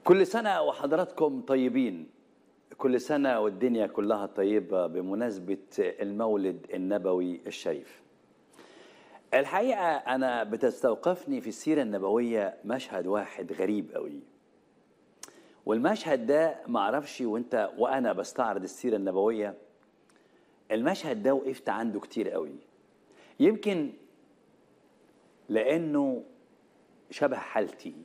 كل سنة وحضراتكم طيبين كل سنة والدنيا كلها طيبة بمناسبة المولد النبوي الشريف الحقيقة أنا بتستوقفني في السيرة النبوية مشهد واحد غريب قوي والمشهد ده معرفش وانت وأنا بستعرض السيرة النبوية المشهد ده وقفت عنده كتير قوي يمكن لأنه شبه حالتي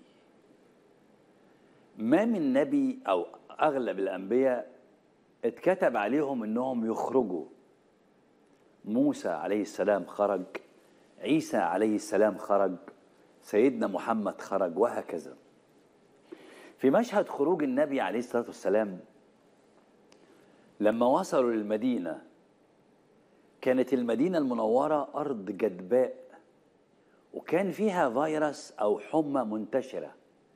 ما من نبي او اغلب الانبياء اتكتب عليهم انهم يخرجوا موسى عليه السلام خرج عيسى عليه السلام خرج سيدنا محمد خرج وهكذا في مشهد خروج النبي عليه الصلاه والسلام لما وصلوا للمدينه كانت المدينه المنوره ارض جدباء وكان فيها فيروس او حمى منتشره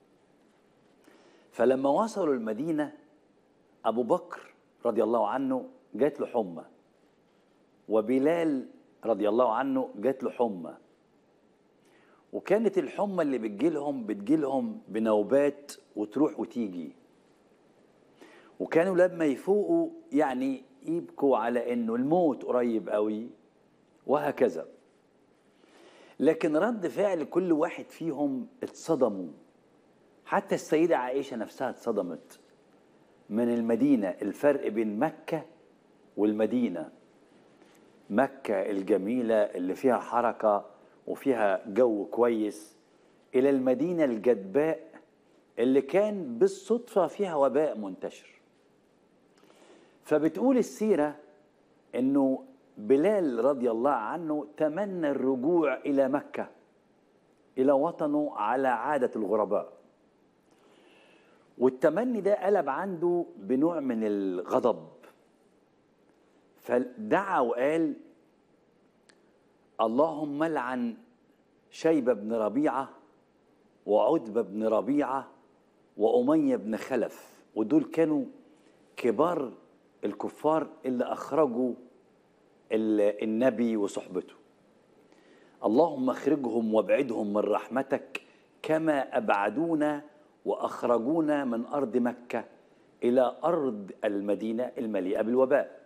فلما وصلوا المدينة أبو بكر رضي الله عنه جات له حمى وبلال رضي الله عنه جات له حمى وكانت الحمى اللي بتجيلهم بتجيلهم بنوبات وتروح وتيجي وكانوا لما يفوقوا يعني يبكوا على انه الموت قريب قوي وهكذا لكن رد فعل كل واحد فيهم اتصدموا حتى السيدة عائشة نفسها اتصدمت من المدينة الفرق بين مكة والمدينة مكة الجميلة اللي فيها حركة وفيها جو كويس إلى المدينة الجدباء اللي كان بالصدفة فيها وباء منتشر فبتقول السيرة إنه بلال رضي الله عنه تمنى الرجوع إلى مكة إلى وطنه على عادة الغرباء والتمني ده قلب عنده بنوع من الغضب فدعا وقال اللهم لعن شيبة بن ربيعة وعتبة بن ربيعة وأمية بن خلف ودول كانوا كبار الكفار اللي أخرجوا النبي وصحبته اللهم اخرجهم وابعدهم من رحمتك كما أبعدونا واخرجونا من ارض مكه الى ارض المدينه المليئه بالوباء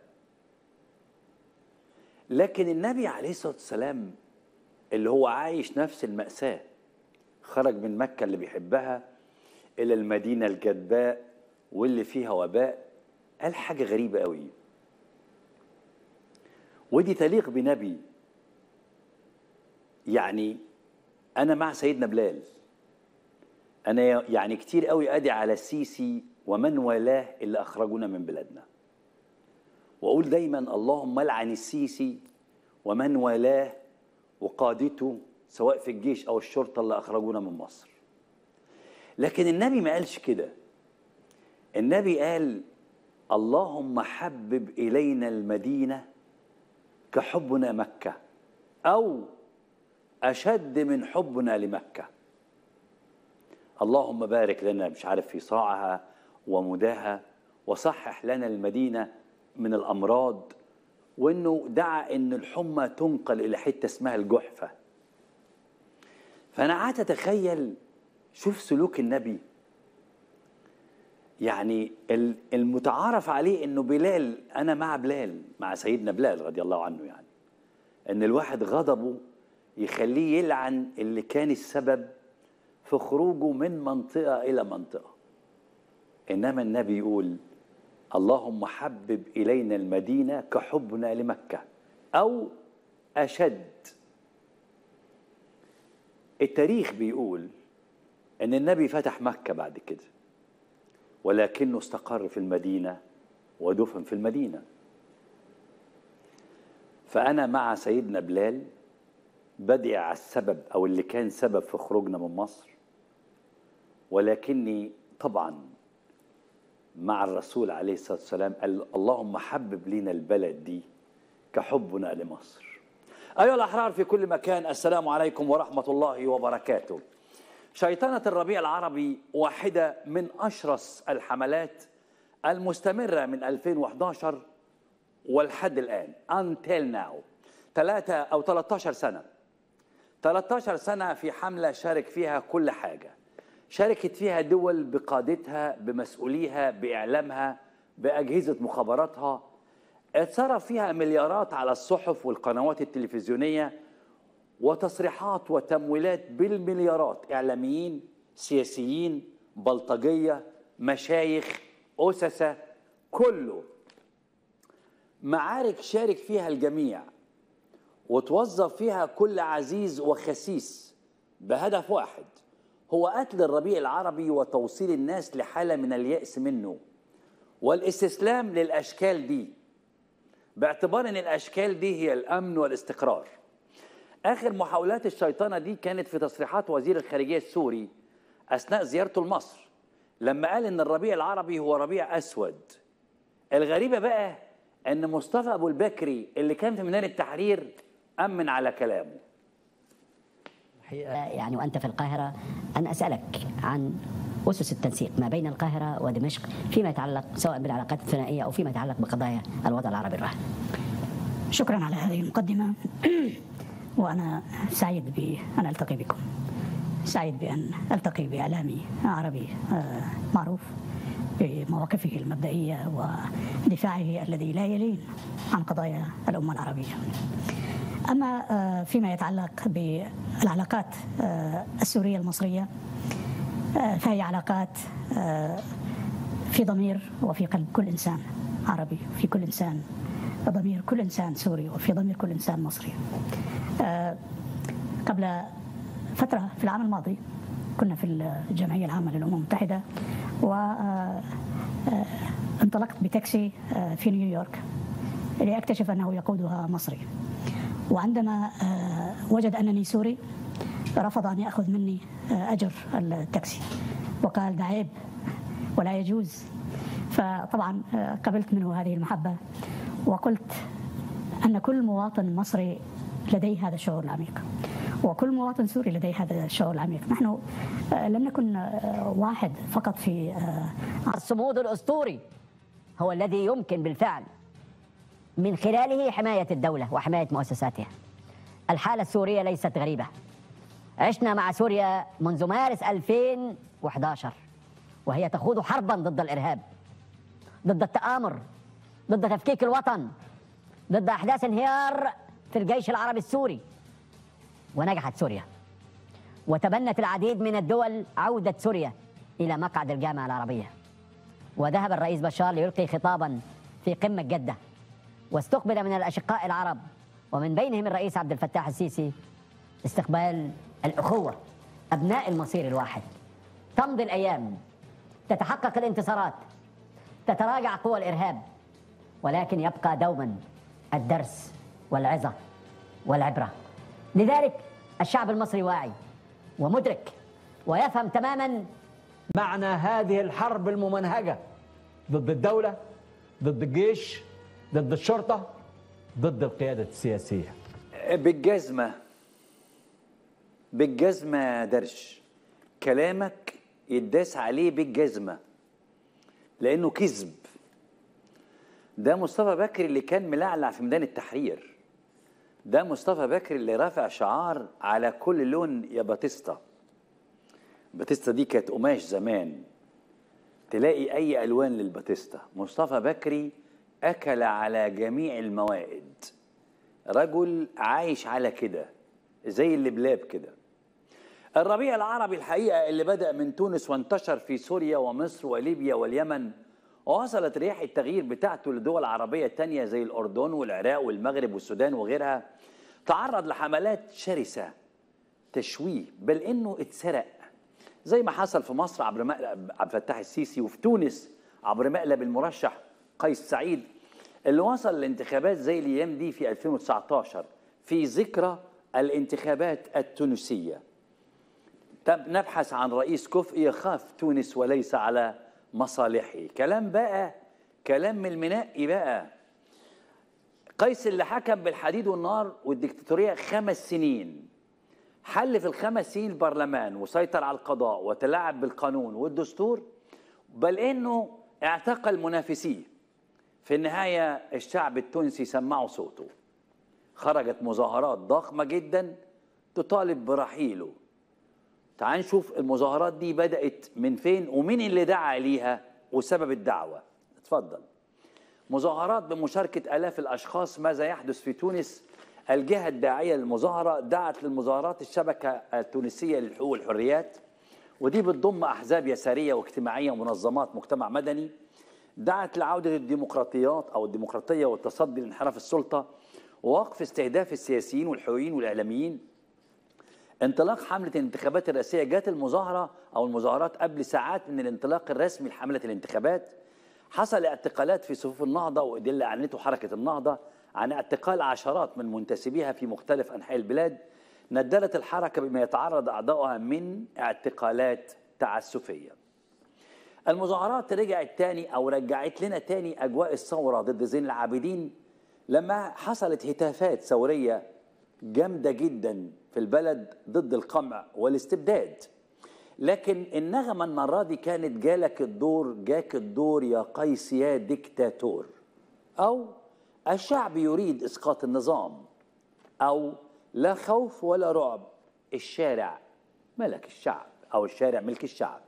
لكن النبي عليه الصلاه والسلام اللي هو عايش نفس الماساه خرج من مكه اللي بيحبها الى المدينه الجدباء واللي فيها وباء قال حاجه غريبه قوي ودي تليق بنبي يعني انا مع سيدنا بلال انا يعني كتير قوي ادعي على السيسي ومن والاه اللي اخرجونا من بلادنا واقول دايما اللهم لعن السيسي ومن والاه وقادته سواء في الجيش او الشرطه اللي اخرجونا من مصر لكن النبي ما قالش كده النبي قال اللهم حبب الينا المدينه كحبنا مكه او اشد من حبنا لمكه اللهم بارك لنا مش عارف في صاعها ومداها وصحح لنا المدينة من الأمراض وإنه دعا إن الحمى تنقل إلى حتة اسمها الجحفة فأنا قعدت أتخيل شوف سلوك النبي يعني المتعارف عليه إنه بلال أنا مع بلال مع سيدنا بلال رضي الله عنه يعني إن الواحد غضبه يخليه يلعن اللي كان السبب في خروجه من منطقة إلى منطقة إنما النبي يقول اللهم حبب إلينا المدينة كحبنا لمكة أو أشد التاريخ بيقول إن النبي فتح مكة بعد كده ولكنه استقر في المدينة ودفن في المدينة فأنا مع سيدنا بلال بدأ على السبب أو اللي كان سبب في خروجنا من مصر ولكني طبعا مع الرسول عليه الصلاة والسلام قال اللهم حبب لنا البلد دي كحبنا لمصر أيها الأحرار في كل مكان السلام عليكم ورحمة الله وبركاته شيطنة الربيع العربي واحدة من أشرس الحملات المستمرة من 2011 والحد الآن until now ثلاثة أو 13 سنة 13 سنة في حملة شارك فيها كل حاجة شاركت فيها دول بقادتها بمسؤوليها بإعلامها بأجهزة مخابراتها اتصرف فيها مليارات على الصحف والقنوات التلفزيونية وتصريحات وتمويلات بالمليارات إعلاميين سياسيين بلطجية مشايخ أسسة كله معارك شارك فيها الجميع وتوظف فيها كل عزيز وخسيس بهدف واحد هو قتل الربيع العربي وتوصيل الناس لحالة من اليأس منه والاستسلام للأشكال دي باعتبار أن الأشكال دي هي الأمن والاستقرار آخر محاولات الشيطنة دي كانت في تصريحات وزير الخارجية السوري أثناء زيارته لمصر لما قال ان الربيع العربي هو ربيع اسود الغريبه بقى ان مصطفى ابو البكري اللي كان في ميدان التحرير امن على كلامه يعني وانت في القاهره ان اسالك عن اسس التنسيق ما بين القاهره ودمشق فيما يتعلق سواء بالعلاقات الثنائيه او فيما يتعلق بقضايا الوضع العربي الراهن. شكرا على هذه المقدمه وانا سعيد بان التقي بكم. سعيد بأن ألتقي بإعلامي عربي آه، معروف بمواقفه المبدئية ودفاعه الذي لا يلين عن قضايا الأمة العربية أما آه، فيما يتعلق بالعلاقات آه، السورية المصرية فهي علاقات في ضمير وفي قلب كل إنسان عربي في كل إنسان ضمير كل إنسان سوري وفي ضمير كل إنسان مصري قبل فترة في العام الماضي كنا في الجمعية العامة للأمم المتحدة وانطلقت آه، بتاكسي آه، في نيويورك لأكتشف أنه يقودها مصري وعندما آه، وجد أنني سوري رفض أن يأخذ مني أجر التاكسي وقال ده عيب ولا يجوز فطبعا قبلت منه هذه المحبة وقلت أن كل مواطن مصري لديه هذا الشعور العميق وكل مواطن سوري لديه هذا الشعور العميق نحن آه، لم نكن آه، واحد فقط في آه، الصمود الأسطوري هو الذي يمكن بالفعل من خلاله حماية الدولة وحماية مؤسساتها الحالة السورية ليست غريبة عشنا مع سوريا منذ مارس 2011 وهي تخوض حربا ضد الإرهاب ضد التآمر ضد تفكيك الوطن ضد أحداث انهيار في الجيش العربي السوري ونجحت سوريا وتبنت العديد من الدول عودة سوريا إلى مقعد الجامعة العربية وذهب الرئيس بشار ليلقي خطابا في قمة جدة واستقبل من الأشقاء العرب ومن بينهم الرئيس عبد الفتاح السيسي استقبال الأخوة أبناء المصير الواحد تمضي الأيام تتحقق الانتصارات تتراجع قوى الإرهاب ولكن يبقى دوما الدرس والعظة والعبرة لذلك الشعب المصري واعي ومدرك ويفهم تماما معنى هذه الحرب الممنهجة ضد الدولة ضد الجيش ضد الشرطة ضد القيادة السياسية بالجزمة بالجزمة درش كلامك يداس عليه بالجزمة لأنه كذب ده مصطفى بكري اللي كان ملعلع في ميدان التحرير ده مصطفى بكري اللي رافع شعار على كل لون يا باتيستا باتيستا دي كانت قماش زمان تلاقي اي الوان للباتيستا مصطفى بكري اكل على جميع الموائد رجل عايش على كده زي اللبلاب كده الربيع العربي الحقيقه اللي بدا من تونس وانتشر في سوريا ومصر وليبيا واليمن ووصلت رياح التغيير بتاعته لدول عربية تانية زي الأردن والعراق والمغرب والسودان وغيرها تعرض لحملات شرسة تشويه بل إنه اتسرق زي ما حصل في مصر عبر مقلب عبد الفتاح السيسي وفي تونس عبر مقلب المرشح قيس سعيد اللي وصل الانتخابات زي الأيام دي في 2019 في ذكرى الانتخابات التونسية طب نبحث عن رئيس كفء يخاف تونس وليس على مصالحه كلام بقى كلام من المنقي بقى قيس اللي حكم بالحديد والنار والديكتاتورية خمس سنين حل في الخمس سنين البرلمان وسيطر على القضاء وتلاعب بالقانون والدستور بل انه اعتقل منافسيه في النهاية الشعب التونسي سمعوا صوته خرجت مظاهرات ضخمة جدا تطالب برحيله تعال نشوف المظاهرات دي بدأت من فين ومين اللي دعا ليها وسبب الدعوة اتفضل مظاهرات بمشاركة آلاف الأشخاص ماذا يحدث في تونس الجهة الداعية للمظاهرة دعت للمظاهرات الشبكة التونسية للحقوق والحريات ودي بتضم أحزاب يسارية واجتماعية ومنظمات مجتمع مدني دعت لعودة الديمقراطيات أو الديمقراطية والتصدي لانحراف السلطة ووقف استهداف السياسيين والحقوقيين والإعلاميين انطلاق حملة الانتخابات الرئاسية جات المظاهرة أو المظاهرات قبل ساعات من الانطلاق الرسمي لحملة الانتخابات حصل اعتقالات في صفوف النهضة ودي اللي أعلنته حركة النهضة عن اعتقال عشرات من منتسبيها في مختلف أنحاء البلاد نددت الحركة بما يتعرض أعضائها من اعتقالات تعسفية المظاهرات رجعت تاني أو رجعت لنا تاني أجواء الثورة ضد زين العابدين لما حصلت هتافات ثورية جامدة جدا في البلد ضد القمع والاستبداد لكن النغمة المرة دي كانت جالك الدور جاك الدور يا قيس يا ديكتاتور أو الشعب يريد إسقاط النظام أو لا خوف ولا رعب الشارع ملك الشعب أو الشارع ملك الشعب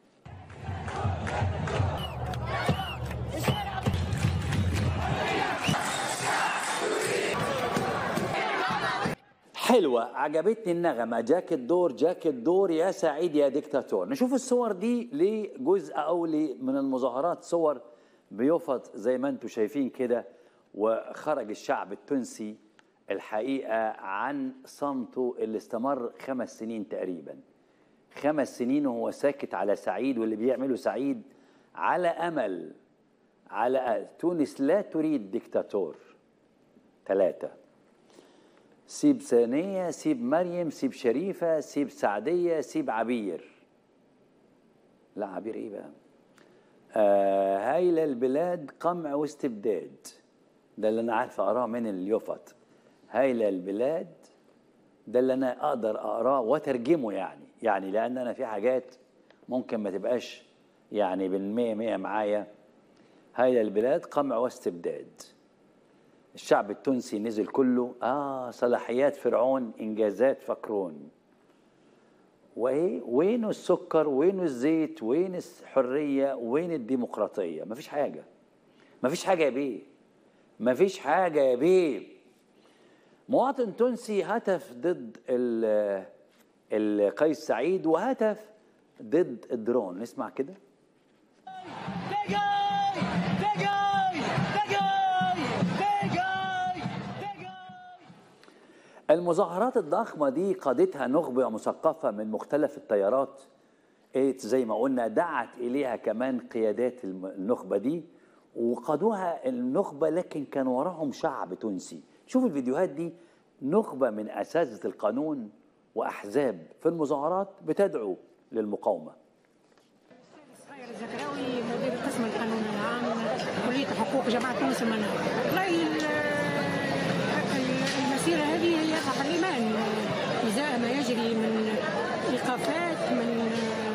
حلوة عجبتني النغمة جاك الدور جاك الدور يا سعيد يا ديكتاتور نشوف الصور دي لجزء أو من المظاهرات صور بيفط زي ما انتم شايفين كده وخرج الشعب التونسي الحقيقة عن صمته اللي استمر خمس سنين تقريبا خمس سنين وهو ساكت على سعيد واللي بيعمله سعيد على أمل على تونس لا تريد ديكتاتور ثلاثة سيب ثانية سيب مريم سيب شريفة سيب سعدية سيب عبير لا عبير ايه بقى آه هايلة البلاد قمع واستبداد ده اللي انا عارف اقراه من اليوفط هايلة البلاد ده اللي انا اقدر اقراه واترجمه يعني يعني لان انا في حاجات ممكن ما تبقاش يعني بالمية مية معايا هايلة البلاد قمع واستبداد الشعب التونسي نزل كله اه صلاحيات فرعون انجازات فكرون وايه وينه السكر وينه الزيت وين الحريه وين الديمقراطيه مفيش حاجه مفيش حاجه يا بيه مفيش حاجه يا بيه مواطن تونسي هتف ضد القيس سعيد وهتف ضد الدرون نسمع كده المظاهرات الضخمة دي قادتها نخبة مثقفة من مختلف التيارات إيه زي ما قلنا دعت إليها كمان قيادات النخبة دي وقادوها النخبة لكن كان وراهم شعب تونسي شوف الفيديوهات دي نخبة من أساتذة القانون وأحزاب في المظاهرات بتدعو للمقاومة خير الزكراوي مدير قسم القانون العام كلية حقوق جامعة تونس المنهج المسيرة هذه هي تحريمان إزاء ما يجري من إيقافات من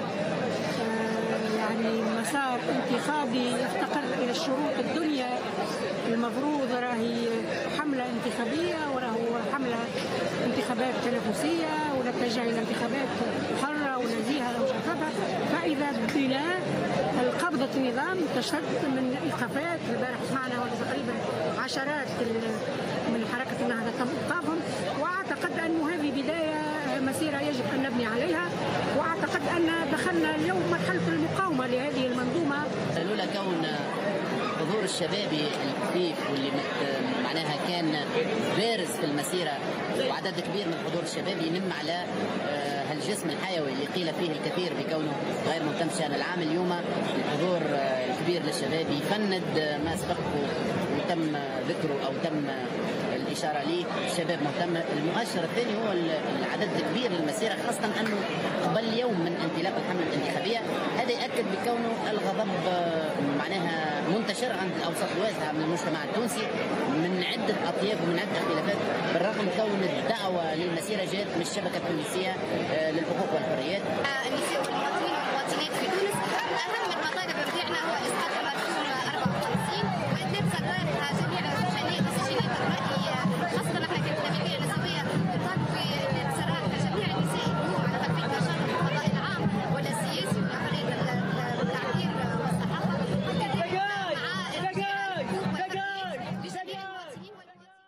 يعني مسار انتخابي يفتقر إلى الشروط الدنيا المفروض راهي حملة انتخابية وراه حملة انتخابات تنافسية ونتجه إلى انتخابات حرة ونزيهة وشفافة فإذا بنا القبضة النظام تشد من إيقافات البارح سمعنا تقريبا عشرات من حركة النهضة تم إيقافهم وأعتقد أن هذه بداية مسيرة يجب أن نبني عليها وأعتقد أن دخلنا اليوم مرحلة المقاومة لهذه المنظومة لولا كون حضور الشبابي الكثيف واللي معناها كان بارز في المسيرة وعدد كبير من الحضور الشبابي ينم على هالجسم الحيوي اللي قيل فيه الكثير بكونه غير مهتم شأن العام اليوم الحضور الكبير للشباب يفند ما سبقه وتم ذكره أو تم الإشارة ليه الشباب مهتم المؤشر الثاني هو العدد الكبير للمسيرة خاصة أنه قبل يوم من انطلاق الحملة الانتخابية هذا يأكد بكونه الغضب معناها منتشر عند الأوساط الواسعة من المجتمع التونسي من عدة أطياف ومن عدة اختلافات بالرغم كون الدعوة للمسيرة جاءت من الشبكة التونسية للحقوق والحريات نساء المواطنين والمواطنات في تونس أهم المطالب بتاعنا هو إسقاط القانون 54 وإتمام صدارها جميع الجنائي تسجيلات الرأي خاصة احنا كمتابعين نسوية نطالب بصراحة جميع النساء اليوم على خلفية نشاط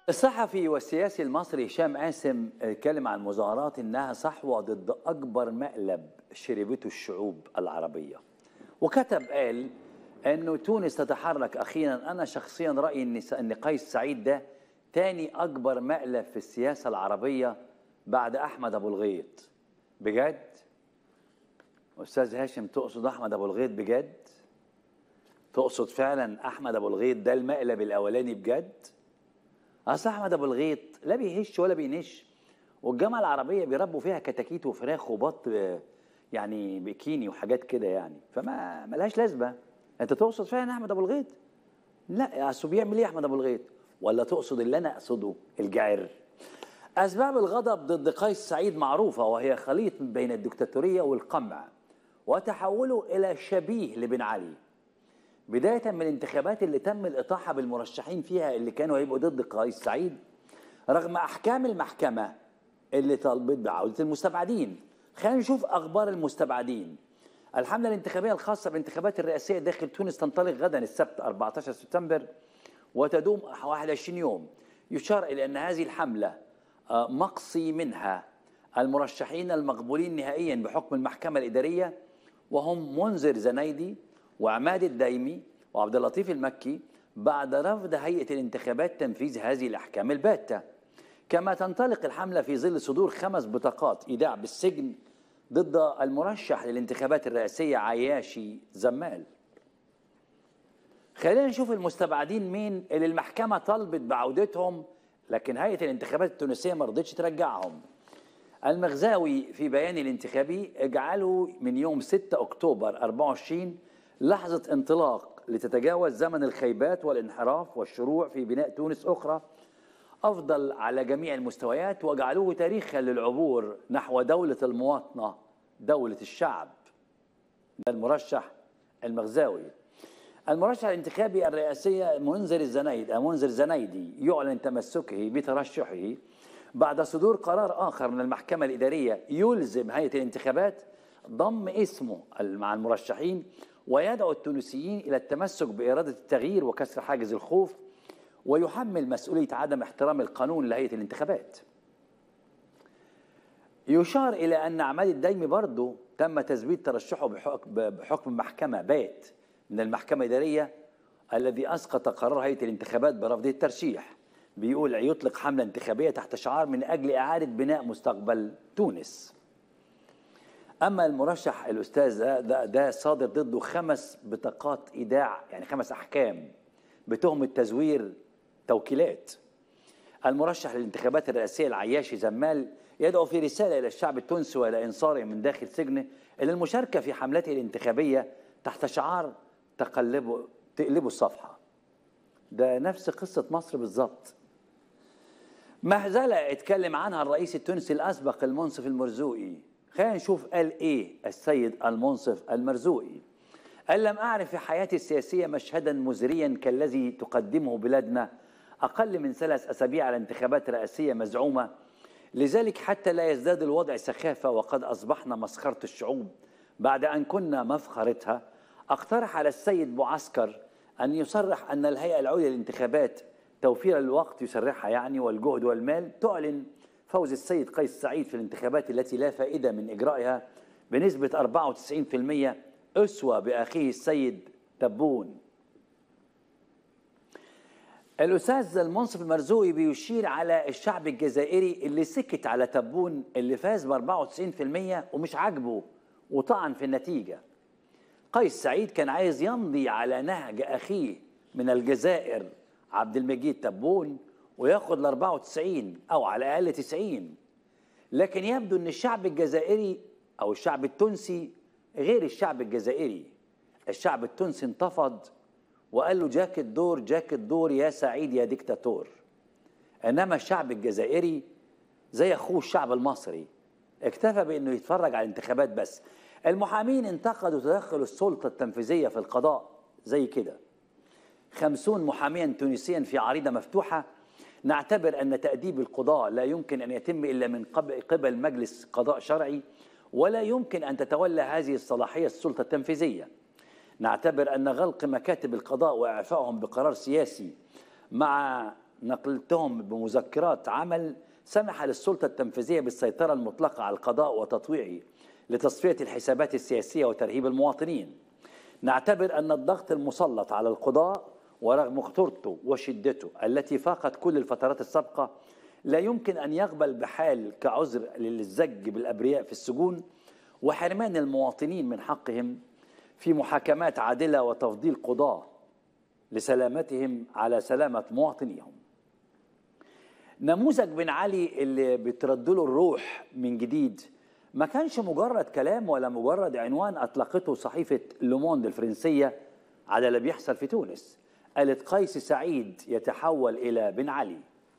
الصحفي والسياسي المصري هشام قاسم اتكلم عن مظاهرات انها صحوه ضد اكبر مقلب شربته الشعوب العربيه وكتب قال انه تونس تتحرك اخيرا انا شخصيا رايي ان ان قيس سعيد ده تاني اكبر مقلب في السياسه العربيه بعد احمد ابو الغيط بجد استاذ هاشم تقصد احمد ابو الغيط بجد تقصد فعلا احمد ابو الغيط ده المقلب الاولاني بجد اصل احمد ابو الغيط لا بيهش ولا بينش والجامعه العربيه بيربوا فيها كتاكيت وفراخ وبط آه، يعني بيكيني وحاجات كده يعني فما ملهاش لازمه انت تقصد فعلا احمد ابو الغيط لا اصل بيعمل ايه احمد ابو الغيط ولا تقصد اللي انا اقصده الجعر اسباب الغضب ضد قيس سعيد معروفه وهي خليط بين الدكتاتوريه والقمع وتحوله الى شبيه لبن علي بداية من الانتخابات اللي تم الإطاحة بالمرشحين فيها اللي كانوا هيبقوا ضد قيس سعيد رغم أحكام المحكمة اللي طالبت بعودة المستبعدين خلينا نشوف أخبار المستبعدين الحملة الانتخابية الخاصة بالانتخابات الرئاسية داخل تونس تنطلق غدا السبت 14 سبتمبر وتدوم 21 يوم يشار إلى أن هذه الحملة آه، مقصي منها المرشحين المقبولين نهائيا بحكم المحكمة الإدارية وهم منذر زنيدي وعماد الدايمي وعبد اللطيف المكي بعد رفض هيئة الانتخابات تنفيذ هذه الأحكام الباتة كما تنطلق الحملة في ظل صدور خمس بطاقات إيداع بالسجن ضد المرشح للانتخابات الرئاسية عياشي زمال خلينا نشوف المستبعدين مين اللي المحكمة طلبت بعودتهم لكن هيئة الانتخابات التونسية ما رضتش ترجعهم المغزاوي في بيان الانتخابي اجعله من يوم 6 أكتوبر 24 لحظة انطلاق لتتجاوز زمن الخيبات والانحراف والشروع في بناء تونس أخرى أفضل على جميع المستويات واجعلوه تاريخا للعبور نحو دولة المواطنة دولة الشعب ده المرشح المغزاوي المرشح الانتخابي الرئاسية منذر الزنيد منذر زنيدي يعلن تمسكه بترشحه بعد صدور قرار آخر من المحكمة الإدارية يلزم هيئة الانتخابات ضم اسمه مع المرشحين ويدعو التونسيين إلى التمسك بإرادة التغيير وكسر حاجز الخوف ويحمل مسؤولية عدم احترام القانون لهيئة الانتخابات يشار إلى أن عماد الدايمي برضه تم تثبيت ترشحه بحكم, بحكم محكمة بات من المحكمة الإدارية الذي أسقط قرار هيئة الانتخابات برفضه الترشيح بيقول يطلق حملة انتخابية تحت شعار من أجل إعادة بناء مستقبل تونس اما المرشح الاستاذ ده, ده, ده صادر ضده خمس بطاقات ايداع يعني خمس احكام بتهمه تزوير توكيلات المرشح للانتخابات الرئاسيه العياشي زمال يدعو في رساله الى الشعب التونسي والى انصاره من داخل سجنه الى المشاركه في حملته الانتخابيه تحت شعار تقلبوا تقلبوا الصفحه ده نفس قصه مصر بالظبط مهزله اتكلم عنها الرئيس التونسي الاسبق المنصف المرزوقي خلينا نشوف قال ايه السيد المنصف المرزوقي قال لم اعرف في حياتي السياسيه مشهدا مزريا كالذي تقدمه بلادنا اقل من ثلاث اسابيع على انتخابات رئاسيه مزعومه لذلك حتى لا يزداد الوضع سخافه وقد اصبحنا مسخره الشعوب بعد ان كنا مفخرتها اقترح على السيد معسكر ان يصرح ان الهيئه العليا للانتخابات توفير الوقت يسرحها يعني والجهد والمال تعلن فوز السيد قيس سعيد في الانتخابات التي لا فائدة من إجرائها بنسبة 94% أسوة بأخيه السيد تبون الأستاذ المنصف المرزوقي بيشير على الشعب الجزائري اللي سكت على تبون اللي فاز ب 94% ومش عاجبه وطعن في النتيجة قيس سعيد كان عايز يمضي على نهج أخيه من الجزائر عبد المجيد تبون وياخد ال 94 او على الاقل 90 لكن يبدو ان الشعب الجزائري او الشعب التونسي غير الشعب الجزائري الشعب التونسي انتفض وقال له جاك الدور جاك الدور يا سعيد يا ديكتاتور انما الشعب الجزائري زي اخوه الشعب المصري اكتفى بانه يتفرج على الانتخابات بس المحامين انتقدوا تدخل السلطه التنفيذيه في القضاء زي كده خمسون محاميا تونسيا في عريضه مفتوحه نعتبر أن تأديب القضاء لا يمكن أن يتم إلا من قبل مجلس قضاء شرعي ولا يمكن أن تتولى هذه الصلاحية السلطة التنفيذية نعتبر أن غلق مكاتب القضاء وإعفائهم بقرار سياسي مع نقلتهم بمذكرات عمل سمح للسلطة التنفيذية بالسيطرة المطلقة على القضاء وتطويعه لتصفية الحسابات السياسية وترهيب المواطنين نعتبر أن الضغط المسلط على القضاء ورغم خطورته وشدته التي فاقت كل الفترات السابقة لا يمكن أن يقبل بحال كعذر للزج بالأبرياء في السجون وحرمان المواطنين من حقهم في محاكمات عادلة وتفضيل قضاة لسلامتهم على سلامة مواطنيهم نموذج بن علي اللي بترد له الروح من جديد ما كانش مجرد كلام ولا مجرد عنوان أطلقته صحيفة لوموند الفرنسية على اللي بيحصل في تونس قالت قيس سعيد يتحول إلى بن علي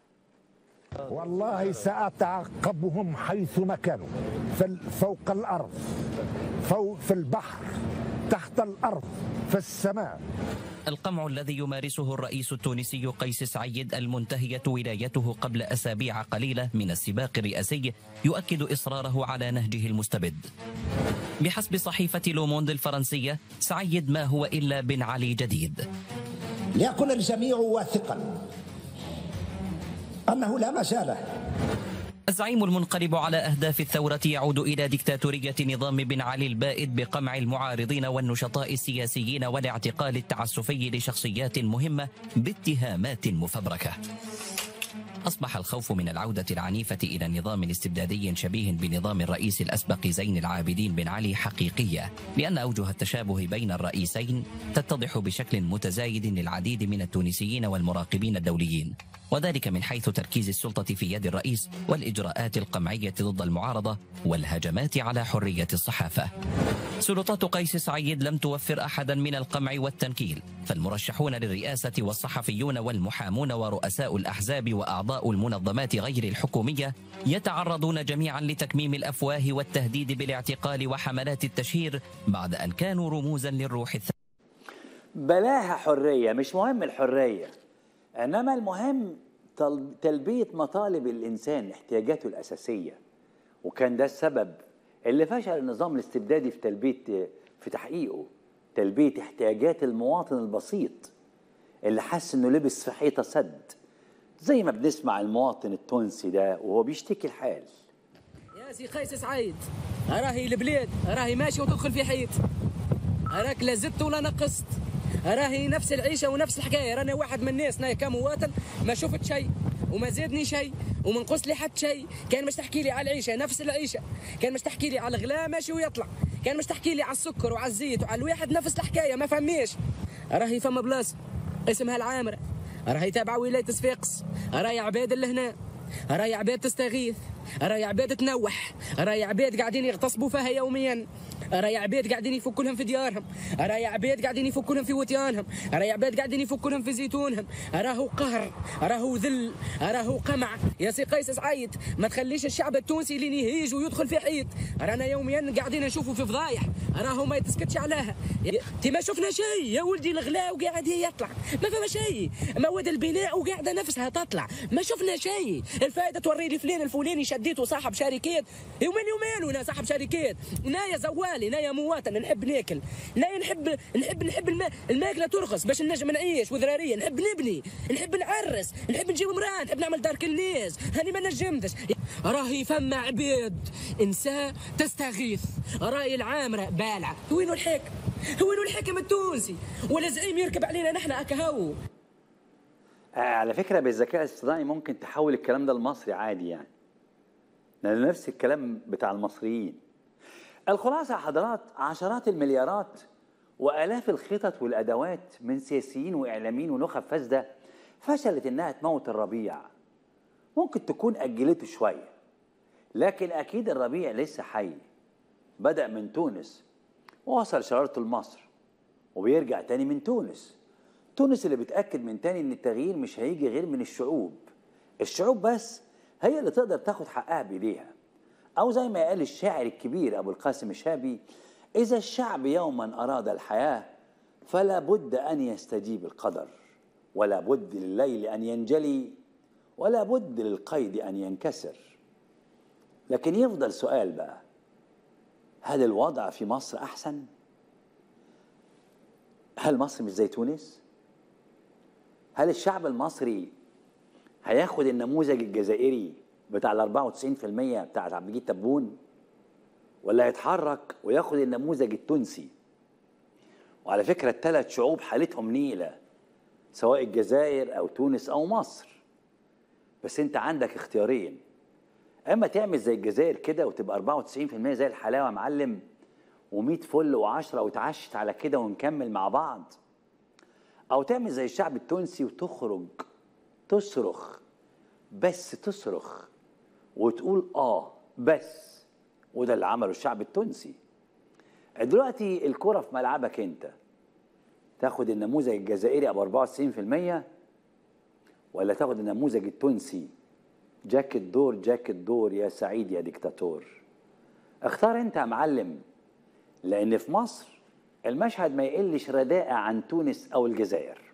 والله سأتعقبهم حيثما كانوا في ال- فوق الأرض فوق في البحر تحت الأرض في السماء القمع الذي يمارسه الرئيس التونسي قيس سعيد المنتهية ولايته قبل أسابيع قليلة من السباق الرئاسي يؤكد إصراره على نهجه المستبد بحسب صحيفة لوموند الفرنسية سعيد ما هو إلا بن علي جديد ليكن الجميع واثقا انه لا مجال الزعيم المنقلب على أهداف الثورة يعود إلى ديكتاتورية نظام بن علي البائد بقمع المعارضين والنشطاء السياسيين والاعتقال التعسفي لشخصيات مهمة باتهامات مفبركة أصبح الخوف من العودة العنيفة إلى نظام استبدادي شبيه بنظام الرئيس الأسبق زين العابدين بن علي حقيقية لأن أوجه التشابه بين الرئيسين تتضح بشكل متزايد للعديد من التونسيين والمراقبين الدوليين وذلك من حيث تركيز السلطة في يد الرئيس والإجراءات القمعية ضد المعارضة والهجمات على حرية الصحافة سلطات قيس سعيد لم توفر أحدا من القمع والتنكيل فالمرشحون للرئاسة والصحفيون والمحامون ورؤساء الأحزاب وأعضاء المنظمات غير الحكومية يتعرضون جميعا لتكميم الأفواه والتهديد بالاعتقال وحملات التشهير بعد أن كانوا رموزا للروح الث... بلاها حرية مش مهم الحرية إنما المهم تل- تلبية مطالب الإنسان احتياجاته الأساسية وكان ده السبب اللي فشل النظام الاستبدادي في تلبية في تحقيقه تلبية احتياجات المواطن البسيط اللي حس إنه لبس في حيطة سد زي ما بنسمع المواطن التونسي ده وهو بيشتكي الحال يا سي قيس سعيد راهي البلاد راهي ماشي وتدخل في حيط راك لا زدت ولا نقصت راهي نفس العيشه ونفس الحكايه رانا واحد من الناس انا كمواطن ما شفت شيء وما زادني شيء وما نقص لي حتى شيء كان مش تحكي لي على العيشه نفس العيشه كان مش تحكي لي على الغلاء ماشي ويطلع كان مش تحكي لي على السكر وعلى الزيت وعلى الواحد نفس الحكايه ما فهمنيش راهي فما بلاصه اسمها العامره راهي تابعه ولايه صفاقس راهي عباد اللي هنا راهي عباد تستغيث راهي عباد تنوح راهي عباد قاعدين يغتصبوا فيها يوميا راهي عباد قاعدين يفكوا لهم في ديارهم راهي عباد قاعدين يفكوا لهم في وطيانهم راهي عباد قاعدين يفكوا لهم في زيتونهم راهو قهر راهو ذل راهو قمع يا سي قيس سعيد ما تخليش الشعب التونسي لين يهيج ويدخل في حيط رانا يوميا قاعدين نشوفوا في فضايح راهو ما يتسكتش عليها تي ما شفنا شيء يا ولدي الغلاء وقاعد يطلع ما فما شيء مواد البناء وقاعده نفسها تطلع ما شفنا شيء الفائده توري لي فلان الفلاني شديته صاحب شركات يومين يومين وانا صاحب شركات انا يا زوالي انا يا مواطن نحب ناكل لا نحب نحب نحب الما الماكله ترخص باش نجم نعيش وذراريه نحب نبني نحب نعرس نحب نجيب امراه نحب نعمل دار كل الناس هاني ما نجمتش راهي فما عباد انساء تستغيث راهي العامره بالعه وينو الحكم وينو الحكم التونسي ولا زعيم يركب علينا نحن هكا آه، على فكرة بالذكاء الاصطناعي ممكن تحول الكلام ده لمصري عادي يعني لأن نفس الكلام بتاع المصريين الخلاصة يا حضرات عشرات المليارات وآلاف الخطط والأدوات من سياسيين وإعلاميين ونخب فاسدة فشلت إنها تموت الربيع ممكن تكون أجلته شوية لكن أكيد الربيع لسه حي بدأ من تونس ووصل شرارته لمصر وبيرجع تاني من تونس تونس اللي بتأكد من تاني إن التغيير مش هيجي غير من الشعوب الشعوب بس هي اللي تقدر تاخد حقها بإيديها أو زي ما قال الشاعر الكبير أبو القاسم الشابي إذا الشعب يوما أراد الحياة فلا بد أن يستجيب القدر ولا بد لليل أن ينجلي ولا بد للقيد أن ينكسر لكن يفضل سؤال بقى هل الوضع في مصر أحسن؟ هل مصر مش زي تونس؟ هل الشعب المصري هياخد النموذج الجزائري بتاع ال 94% بتاع عبد المجيد تبون ولا هيتحرك وياخد النموذج التونسي وعلى فكرة الثلاث شعوب حالتهم نيلة سواء الجزائر أو تونس أو مصر بس أنت عندك اختيارين أما تعمل زي الجزائر كده وتبقى 94% زي الحلاوة يا معلم و100 فل و10 وتعشت على كده ونكمل مع بعض أو تعمل زي الشعب التونسي وتخرج تصرخ بس تصرخ وتقول آه بس وده اللي عمله الشعب التونسي دلوقتي الكرة في ملعبك انت تاخد النموذج الجزائري ابو 94% ولا تاخد النموذج التونسي جاك الدور جاك الدور يا سعيد يا ديكتاتور اختار انت يا معلم لان في مصر المشهد ما يقلش رداءة عن تونس او الجزائر